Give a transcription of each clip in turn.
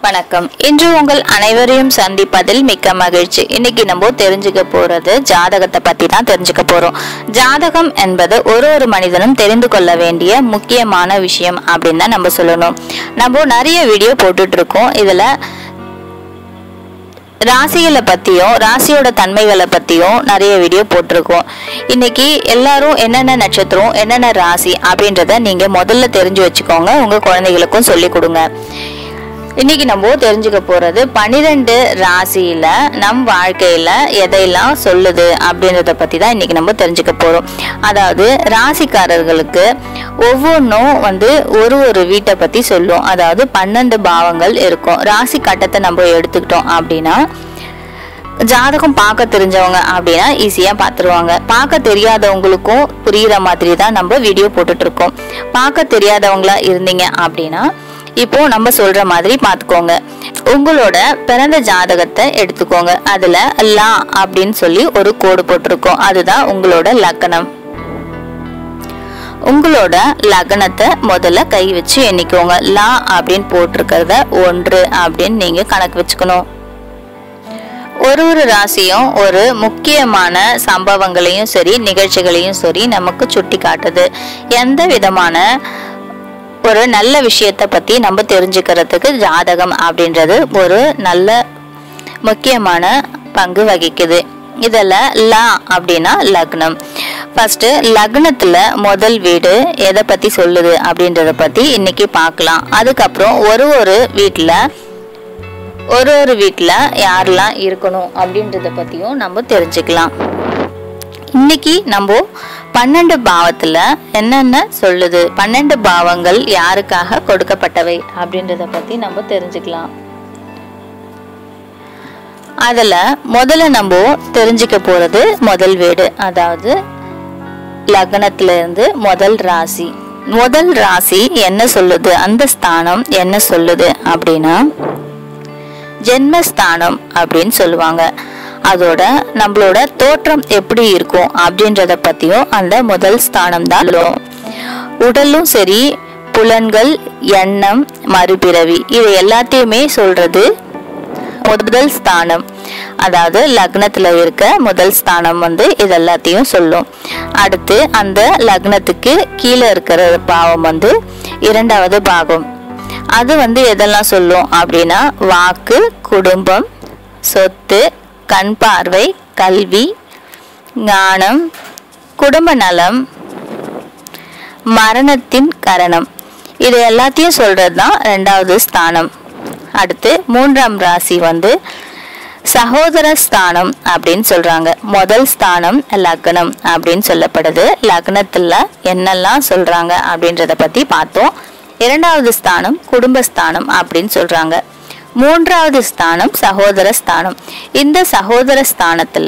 வணக்கம் இன்று உங்கள் அனைவரையும் சந்திப்பதில் மிக்க மகிழ்ச்சி இன்னைக்கு நம்ம தெரிஞ்சுக்க போறது ஜாதகத்தை பத்தி தான் தெரிஞ்சுக்க போறோம் ஜாதகம் என்பது ஒரு ஒரு மனிதனும் தெரிந்து கொள்ள வேண்டிய முக்கியமான விஷயம் அப்படின்னு தான் நம்ம சொல்லணும் நம்ம நிறைய வீடியோ போட்டுட்டு இருக்கோம் இதுல ராசிகளை பற்றியும் ராசியோட தன்மைகளை பற்றியும் நிறைய வீடியோ போட்டிருக்கோம் இன்னைக்கு எல்லாரும் என்னென்ன நட்சத்திரம் என்னென்ன ராசி அப்படின்றத நீங்கள் முதல்ல தெரிஞ்சு வச்சுக்கோங்க உங்கள் குழந்தைகளுக்கும் சொல்லி கொடுங்க இன்னைக்கு நம்ம தெரிஞ்சுக்க போறது பன்னிரெண்டு ராசியில நம் வாழ்க்கையில எதையெல்லாம் சொல்லுது அப்படின்றத பத்தி தான் இன்னைக்கு நம்ம தெரிஞ்சுக்க போறோம் அதாவது ராசிக்காரர்களுக்கு ஒவ்வொன்றும் வந்து ஒரு ஒரு வீட்டை பத்தி சொல்லும் அதாவது பன்னெண்டு பாவங்கள் இருக்கும் ராசி கட்டத்தை நம்ம எடுத்துக்கிட்டோம் அப்படின்னா ஜாதகம் பார்க்க தெரிஞ்சவங்க அப்படின்னா ஈஸியாக பார்த்துருவாங்க பார்க்க தெரியாதவங்களுக்கும் புரிகிற மாதிரி தான் நம்ம வீடியோ போட்டுட்டு இருக்கோம் பார்க்க தெரியாதவங்களா இருந்தீங்க அப்படின்னா இப்போ நம்ம சொல்ற மாதிரி பார்த்துக்கோங்க உங்களோட பிறந்த ஜாதகத்தை எடுத்துக்கோங்க அதுல லா அப்படின்னு சொல்லி ஒரு கோடு போட்டிருக்கோம் அதுதான் உங்களோட லக்கணம் உங்களோட லக்னத்தை முதல்ல கை வச்சு எண்ணிக்கோங்க லா அப்படின்னு போட்டிருக்கிறத ஒன்று அப்படின்னு நீங்க கணக்கு வச்சுக்கணும் ஒரு ஒரு ராசியும் ஒரு முக்கியமான சம்பவங்களையும் சரி நிகழ்ச்சிகளையும் சரி நமக்கு சுட்டி காட்டுது எந்த விதமான ஒரு நல்ல விஷயத்தை பத்தி நம்ம தெரிஞ்சுக்கிறதுக்கு ஜாதகம் அப்படின்றது ஒரு நல்ல முக்கியமான பங்கு வகிக்குது இதில் லா அப்படின்னா லக்னம் ஃபர்ஸ்ட் லக்னத்துல முதல் வீடு எதை பத்தி சொல்லுது அப்படின்றத பத்தி இன்னைக்கு பார்க்கலாம் அதுக்கப்புறம் ஒரு ஒரு வீட்டில் ஒரு ஒரு வீட்டில் யாரெல்லாம் இருக்கணும் அப்படின்றத பற்றியும் நம்ம தெரிஞ்சுக்கலாம் இன்னைக்கு நம்ம பன்னெண்டு பாவத்தில் என்னென்ன சொல்லுது பன்னெண்டு பாவங்கள் யாருக்காக கொடுக்கப்பட்டவை அப்படின்றத பற்றி நம்ம தெரிஞ்சுக்கலாம் அதில் முதல்ல நம்ம தெரிஞ்சுக்க போகிறது முதல் வீடு அதாவது லக்னத்துல இருந்து முதல் ராசி முதல் ராசி என்ன சொல்லுது அந்த ஸ்தானம் என்ன சொல்லுது அப்படின்னா ஜென்மஸ்தானம் அப்படின்னு சொல்லுவாங்க அதோட நம்மளோட தோற்றம் எப்படி இருக்கும் அப்படின்றத பத்தியும் அந்த முதல் ஸ்தானம் தான் சொல்லும். உடலும் சரி புலன்கள் எண்ணம் மறுபிறவி இது எல்லாத்தையுமே சொல்றது முதல் ஸ்தானம் அதாவது லக்னத்துல இருக்க முதல் ஸ்தானம் வந்து இது எல்லாத்தையும் சொல்லும் அடுத்து அந்த லக்னத்துக்கு கீழே இருக்கிற பாவம் வந்து இரண்டாவது பாகம் அது வந்து எதெல்லாம் சொல்லும் அப்படின்னா வாக்கு குடும்பம் சொத்து கண் பார்வை கல்வி ஞானம் குடும்ப நலம் மரணத்தின் கரணம் இது எல்லாத்தையும் சொல்றது தான் ரெண்டாவது ஸ்தானம் அடுத்து மூன்றாம் ராசி வந்து சகோதர ஸ்தானம் அப்படின்னு சொல்றாங்க முதல் ஸ்தானம் லக்னம் அப்படின்னு சொல்லப்படுது லக்னத்துல என்னெல்லாம் சொல்றாங்க அப்படின்றத பத்தி பார்த்தோம் இரண்டாவது ஸ்தானம் குடும்பஸ்தானம் அப்படின்னு சொல்றாங்க மூன்றாவது ஸ்தானம் சகோதர ஸ்தானம் இந்த சகோதர ஸ்தானத்துல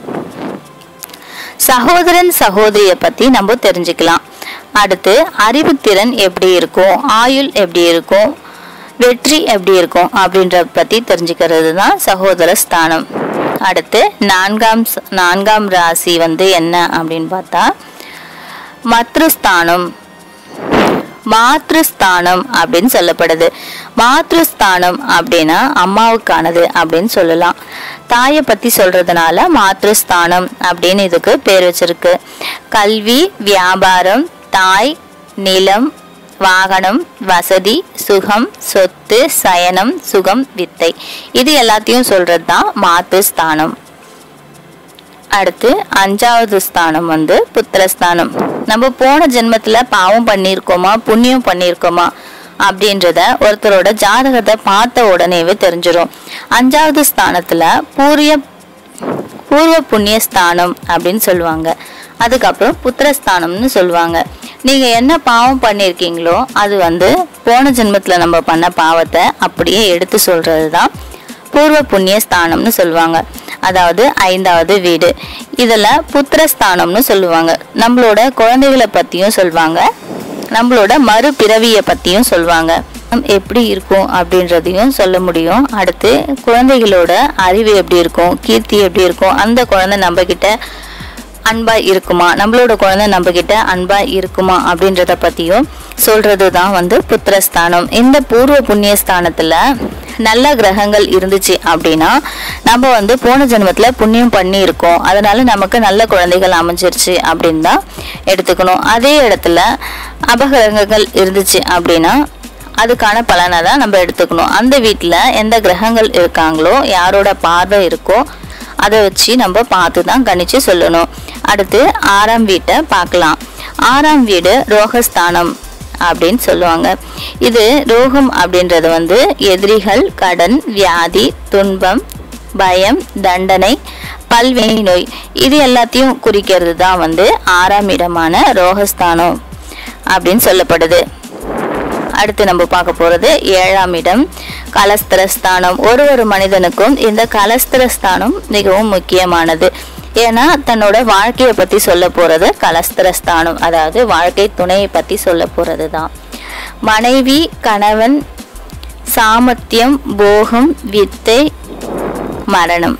சகோதரன் சகோதரிய பத்தி நம்ம தெரிஞ்சுக்கலாம் அடுத்து அறிவுத்திறன் எப்படி இருக்கும் ஆயுள் எப்படி இருக்கும் வெற்றி எப்படி இருக்கும் அப்படின்ற பத்தி தெரிஞ்சுக்கிறது தான் சகோதர ஸ்தானம் அடுத்து நான்காம் ச- நான்காம் ராசி வந்து என்ன அப்படின்னு பார்த்தா மத்ருஸ்தானம் மாத்ருஸ்தானம் அப்படின்னு சொல்லப்படுது மாத்ருஸ்தானம் அப்படின்னா அம்மாவுக்கானது அப்படின்னு சொல்லலாம் தாயை பத்தி சொல்றதுனால மாத்ருஸ்தானம் அப்படின்னு இதுக்கு பேர் வச்சிருக்கு கல்வி வியாபாரம் தாய் நிலம் வாகனம் வசதி சுகம் சொத்து சயனம் சுகம் வித்தை இது எல்லாத்தையும் சொல்றது தான் மாத்ருஸ்தானம் அடுத்து அஞ்சாவது ஸ்தானம் வந்து புத்திரஸ்தானம் நம்ம போன ஜென்மத்துல பாவம் பண்ணியிருக்கோமா புண்ணியம் பண்ணியிருக்கோமா அப்படின்றத ஒருத்தரோட ஜாதகத்தை பார்த்த உடனேவே தெரிஞ்சிடும் அஞ்சாவது ஸ்தானத்துல பூரிய பூர்வ புண்ணிய ஸ்தானம் அப்படின்னு சொல்லுவாங்க அதுக்கப்புறம் புத்திரஸ்தானம்னு சொல்லுவாங்க நீங்க என்ன பாவம் பண்ணியிருக்கீங்களோ அது வந்து போன ஜென்மத்துல நம்ம பண்ண பாவத்தை அப்படியே எடுத்து சொல்றது தான் பூர்வ புண்ணிய ஸ்தானம்னு சொல்லுவாங்க அதாவது ஐந்தாவது வீடு இதில் புத்திரஸ்தானம்னு சொல்லுவாங்க நம்மளோட குழந்தைகளை பற்றியும் சொல்லுவாங்க நம்மளோட மறுபிறவியை பற்றியும் சொல்லுவாங்க நம் எப்படி இருக்கும் அப்படின்றதையும் சொல்ல முடியும் அடுத்து குழந்தைகளோட அறிவு எப்படி இருக்கும் கீர்த்தி எப்படி இருக்கும் அந்த குழந்தை நம்ம கிட்ட அன்பா இருக்குமா நம்மளோட குழந்தை நம்ம கிட்ட அன்பா இருக்குமா அப்படின்றத பத்தியும் சொல்றது தான் வந்து புத்திரஸ்தானம் இந்த பூர்வ புண்ணிய ஸ்தானத்துல நல்ல கிரகங்கள் இருந்துச்சு அப்படின்னா நம்ம வந்து போன ஜென்மத்தில் புண்ணியம் பண்ணியிருக்கோம் அதனால நமக்கு நல்ல குழந்தைகள் அமைஞ்சிருச்சு அப்படின்னு தான் எடுத்துக்கணும் அதே இடத்துல அபகிரகங்கள் இருந்துச்சு அப்படின்னா அதுக்கான பலனை தான் நம்ம எடுத்துக்கணும் அந்த வீட்டில் எந்த கிரகங்கள் இருக்காங்களோ யாரோட பார்வை இருக்கோ அதை வச்சு நம்ம பார்த்து தான் கணிச்சு சொல்லணும் அடுத்து ஆறாம் வீட்டை பார்க்கலாம் ஆறாம் வீடு ரோகஸ்தானம் அப்படின்னு சொல்லுவாங்க இது ரோகம் அப்படின்றது வந்து எதிரிகள் கடன் வியாதி துன்பம் பயம் தண்டனை பல்வினை நோய் இது எல்லாத்தையும் குறிக்கிறது தான் வந்து ஆறாம் இடமான ரோகஸ்தானம் அப்படின்னு சொல்லப்படுது அடுத்து நம்ம பார்க்க போறது ஏழாம் இடம் கலஸ்திரஸ்தானம் ஒரு ஒரு மனிதனுக்கும் இந்த கலஸ்திரஸ்தானம் மிகவும் முக்கியமானது ஏன்னா தன்னோட வாழ்க்கையை பத்தி சொல்ல போறது கலஸ்திரஸ்தானம் அதாவது வாழ்க்கை துணையை பத்தி சொல்ல போறது தான் மனைவி கணவன் சாமர்த்தியம் போகம் வித்தை மரணம்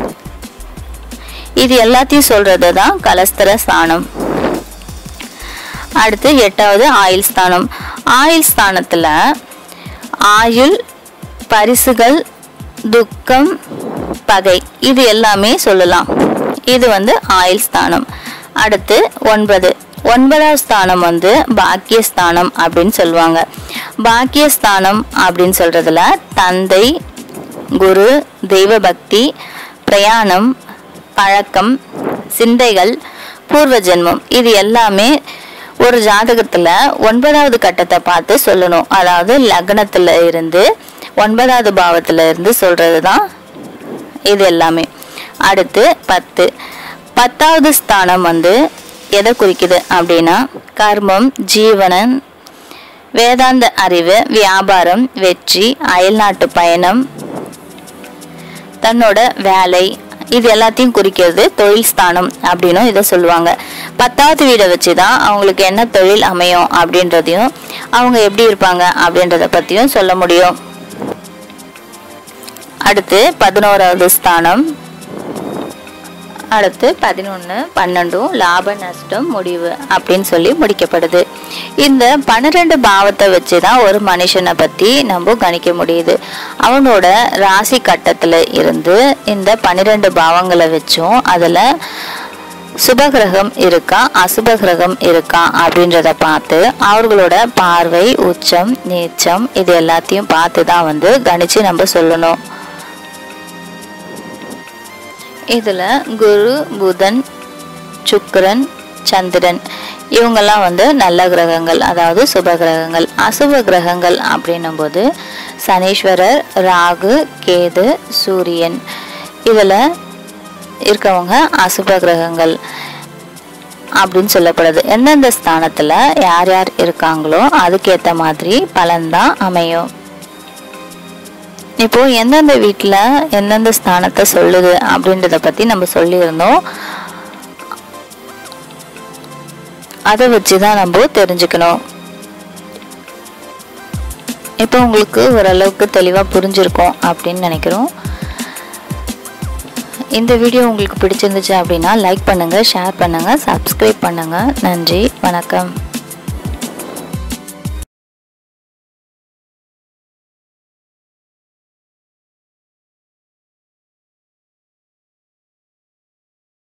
இது எல்லாத்தையும் சொல்றது தான் கலஸ்திர ஸ்தானம் அடுத்து எட்டாவது ஆயுள் ஸ்தானம் ஆயுள் ஸ்தானத்துல ஆயுள் பரிசுகள் துக்கம் பகை இது எல்லாமே சொல்லலாம் இது வந்து ஆயுள் ஸ்தானம் அடுத்து ஒன்பது ஒன்பதாவது ஸ்தானம் வந்து பாக்கியஸ்தானம் அப்படின்னு சொல்லுவாங்க பாக்கியஸ்தானம் அப்படின்னு சொல்றதுல தந்தை குரு தெய்வ பக்தி பிரயாணம் பழக்கம் சிந்தைகள் பூர்வ ஜென்மம் இது எல்லாமே ஒரு ஜாதகத்துல ஒன்பதாவது கட்டத்தை பார்த்து சொல்லணும் அதாவது லக்னத்துல இருந்து ஒன்பதாவது பாவத்துல இருந்து சொல்றது தான் இது எல்லாமே அடுத்து பத்து பத்தாவது ஸ்தானம் வந்து எதை குறிக்குது அப்படின்னா கர்மம் ஜீவனன் வேதாந்த அறிவு வியாபாரம் வெற்றி அயல்நாட்டு பயணம் தன்னோட வேலை இது எல்லாத்தையும் குறிக்கிறது தொழில் ஸ்தானம் அப்படின்னும் இதை சொல்லுவாங்க பத்தாவது வீடை வச்சு தான் அவங்களுக்கு என்ன தொழில் அமையும் அப்படின்றதையும் அவங்க எப்படி இருப்பாங்க அப்படின்றத பற்றியும் சொல்ல முடியும் அடுத்து பதினோராவது ஸ்தானம் அடுத்து பதினொன்று பன்னெண்டும் லாப நஷ்டம் முடிவு அப்படின்னு சொல்லி முடிக்கப்படுது இந்த பன்னிரெண்டு பாவத்தை வச்சு தான் ஒரு மனுஷனை பற்றி நம்ம கணிக்க முடியுது அவனோட ராசி கட்டத்தில் இருந்து இந்த பன்னிரெண்டு பாவங்களை வச்சும் அதில் சுபகிரகம் இருக்கா அசுப கிரகம் இருக்கா அப்படின்றத பார்த்து அவர்களோட பார்வை உச்சம் நீச்சம் இது எல்லாத்தையும் பார்த்து தான் வந்து கணிச்சு நம்ம சொல்லணும் இதில் குரு புதன் சுக்கிரன் சந்திரன் இவங்கெல்லாம் வந்து நல்ல கிரகங்கள் அதாவது சுப கிரகங்கள் அசுப கிரகங்கள் அப்படின்னும் போது சனீஸ்வரர் ராகு கேது சூரியன் இதில் இருக்கவங்க அசுப கிரகங்கள் அப்படின்னு சொல்லப்படுது எந்தெந்த ஸ்தானத்தில் யார் யார் இருக்காங்களோ அதுக்கேற்ற மாதிரி பலன்தான் அமையும் இப்போ எந்தெந்த வீட்டில் எந்தெந்த ஸ்தானத்தை சொல்லுது அப்படின்றத பற்றி நம்ம சொல்லியிருந்தோம் அதை வச்சு தான் நம்ம தெரிஞ்சுக்கணும் இப்போ உங்களுக்கு ஓரளவுக்கு தெளிவாக புரிஞ்சிருக்கும் அப்படின்னு நினைக்கிறோம் இந்த வீடியோ உங்களுக்கு பிடிச்சிருந்துச்சு அப்படின்னா லைக் பண்ணுங்கள் ஷேர் பண்ணுங்கள் சப்ஸ்கிரைப் பண்ணுங்கள் நன்றி வணக்கம்